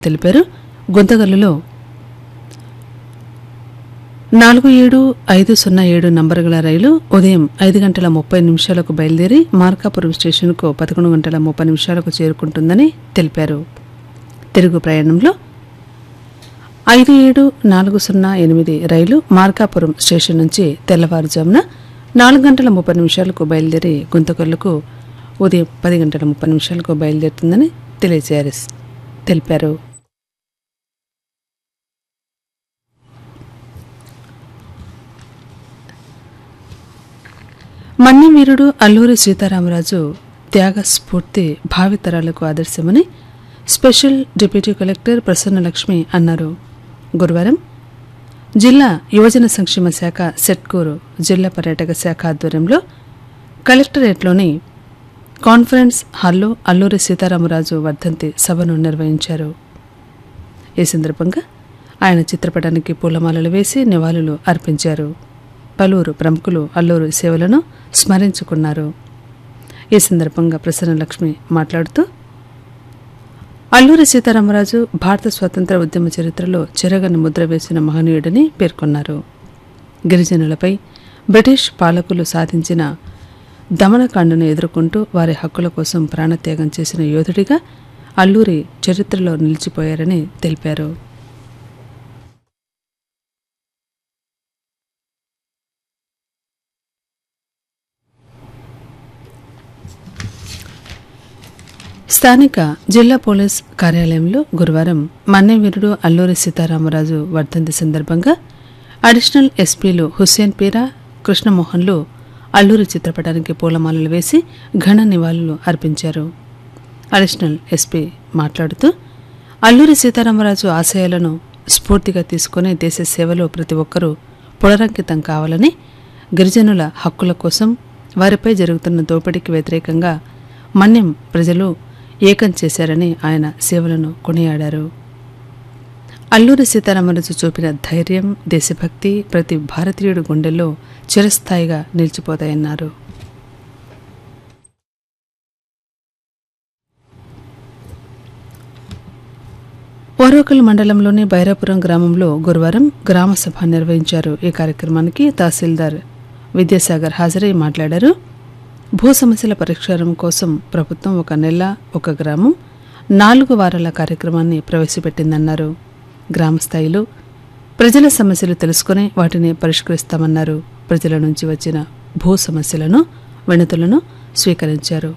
తెలిపారు గుంతగల్లులో నాలుగు ఏడు ఐదు సున్నా ఏడు నంబరు గల రైలు ఉదయం ఐదు గంటల ముప్పై నిమిషాలకు బయలుదేరి మార్కాపురం స్టేషన్కు పదకొండు గంటల ముప్పై నిమిషాలకు చేరుకుంటుందని తెలిపారు తిరుగు ప్రయాణంలో ఐదు ఏడు నాలుగు సున్నా ఎనిమిది రైలు మార్కాపురం స్టేషన్ నుంచి తెల్లవారుజామున నాలుగు గంటల ముప్పై నిమిషాలకు బయలుదేరి గుంతకల్లుకు ఉదయం పది గంటల ముప్పై నిమిషాలకు బయలుదేరుతుందని తెలియజేయారు తెలిపారు మన్యవీరుడు అల్లూరి సీతారామరాజు త్యాగ స్ఫూర్తి భావితరాలకు ఆదర్శమని స్పెషల్ డిప్యూటీ కలెక్టర్ ప్రసన్నలక్ష్మి అన్నారు గురువారం జిల్లా యువజన సంక్షేమ శాఖ సెట్కూరు జిల్లా పర్యాటక శాఖ ఆధ్వర్యంలో కలెక్టరేట్లోని కాన్ఫరెన్స్ హాల్లో అల్లూరి సీతారామరాజు వర్ధంతి సభను నిర్వహించారు ఈ సందర్భంగా ఆయన చిత్రపటానికి పూలమాలలు వేసి నివాళులు అర్పించారు పలువురు ప్రముఖులు అల్లూరు సేవలను స్మరించుకున్నారు ఈ సందర్భంగా ప్రసన్నలక్ష్మి మాట్లాడుతూ అల్లూరి సీతారామరాజు భారత స్వాతంత్ర ఉద్యమ చరిత్రలో చెరగని ముద్ర వేసిన మహనీయుడని పేర్కొన్నారు గిరిజనులపై బ్రిటిష్ పాలకులు సాధించిన దమనకాండను ఎదుర్కొంటూ వారి హక్కుల కోసం ప్రాణత్యాగం చేసిన యోధుడిగా అల్లూరి చరిత్రలో నిలిచిపోయారని తెలిపారు స్థానిక జిల్లా పోలీస్ కార్యాలయంలో గురువారం మన్నెవీరుడు అల్లూరి సీతారామరాజు వర్ధంతి సందర్భంగా అడిషనల్ ఎస్పీలు హుస్సేన్ పీరా కృష్ణమోహన్లు అల్లూరి చిత్రపటానికి పూలమాలలు వేసి ఘన నివాళులు అర్పించారు అడిషనల్ ఎస్పీ మాట్లాడుతూ అల్లూరి సీతారామరాజు ఆశయాలను స్ఫూర్తిగా తీసుకుని దేశ సేవలో ప్రతి ఒక్కరూ పునరంకితం కావాలని గిరిజనుల హక్కుల కోసం వారిపై జరుగుతున్న దోపిడీకి వ్యతిరేకంగా మన్యం ప్రజలు ఏకం చేశారని ఆయన సేవలను కొనియాడారు అల్లూరి సీతారామరాజు చూపిన ధైర్యం దేశభక్తి ప్రతి భారతీయుడి గుండెల్లో చిరస్థాయిగా నిలిచిపోతాయన్నారు ఓరోకల్ మండలంలోని బైరాపురం గ్రామంలో గురువారం గ్రామ సభ నిర్వహించారు ఈ కార్యక్రమానికి తహసీల్దార్ విద్యాసాగర్ హాజరై మాట్లాడారు భూ సమస్యల పరిష్కారం కోసం ప్రభుత్వం ఒక నెల ఒక గ్రామం నాలుగు వారాల కార్యక్రమాన్ని ప్రవేశపెట్టిందన్నారు గ్రామ స్థాయిలో ప్రజల సమస్యలు తెలుసుకుని వాటిని పరిష్కరిస్తామన్నారు ప్రజల నుంచి వచ్చిన భూ సమస్యలను వినతులను స్వీకరించారు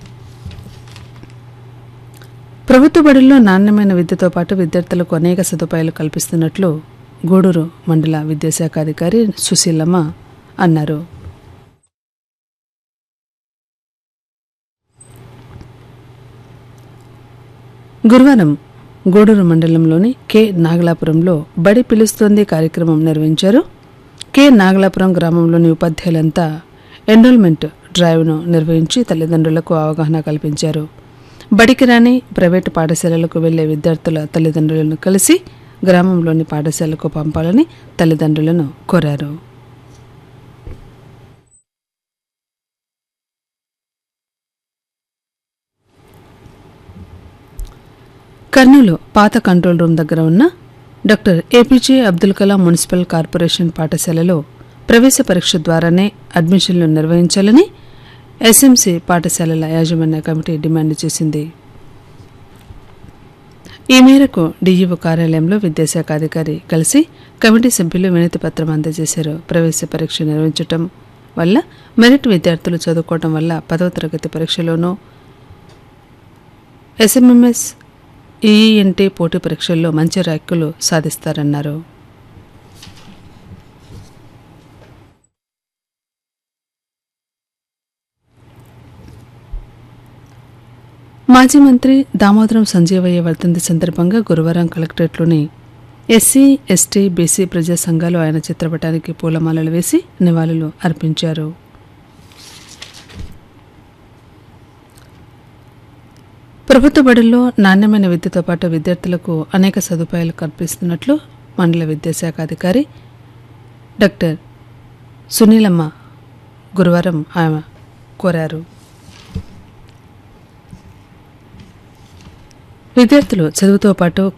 ప్రభుత్వ బడుల్లో నాణ్యమైన విద్యతో పాటు విద్యార్థులకు అనేక సదుపాయాలు కల్పిస్తున్నట్లు గూడూరు మండల విద్యాశాఖ అధికారి సుశీలమ్మ అన్నారు గురువారం గూడూరు మండలంలోని కె నాగలాపురంలో బడి పిలుస్తోంది కార్యక్రమం నిర్వహించారు కె నాగలాపురం గ్రామంలోని ఉపాధ్యాయులంతా ఎన్రోల్మెంట్ డ్రైవ్ను నిర్వహించి తల్లిదండ్రులకు అవగాహన కల్పించారు బడికి రాని ప్రైవేటు పాఠశాలలకు వెళ్లే విద్యార్థుల తల్లిదండ్రులను కలిసి గ్రామంలోని పాఠశాలకు పంపాలని తల్లిదండ్రులను కోరారు కర్నూలు పాత కంట్రోల్ రూమ్ దగ్గర ఉన్న doctor APJ Abdul Kalam municipal corporation పాఠశాలలో ప్రవేశ పరీక్ష ద్వారానే అడ్మిషన్లు నిర్వహించాలని ఎస్ఎంసీ పాఠశాలల యాజమాన్య కమిటీ డిమాండ్ చేసింది ఈ మేరకు డీఈఓ కార్యాలయంలో విద్యాశాఖ అధికారి కలిసి కమిటీ సభ్యులు వినతి పత్రం అందజేశారు ప్రవేశ పరీక్ష నిర్వహించటం వల్ల మెరిట్ విద్యార్థులు చదువుకోవడం వల్ల పదవ తరగతి పరీక్షలోనూ ఎస్ఎంఎంఎస్ ఈఈఎన్టీ పోటీ పరీక్షల్లో మంచి ర్యాంకులు సాధిస్తారన్నారు మాజీ మంత్రి దామోదరం సంజీవయ్య వర్ధంతి సందర్భంగా గురువారం కలెక్టరేట్లోని ఎస్సీ ఎస్టీ బీసీ ప్రజా సంఘాలు ఆయన చిత్రపటానికి పూలమాలలు వేసి నివాళులు అర్పించారు ప్రభుత్వ బడుల్లో నాణ్యమైన విద్యతో పాటు విద్యార్థులకు అనేక సదుపాయాలు కల్పిస్తున్నట్లు మండల విద్యాశాఖ అధికారి డాక్టర్ సునీలమ్మ గురువారం ఆమె కోరారు విద్యార్థులు చదువుతో పాటు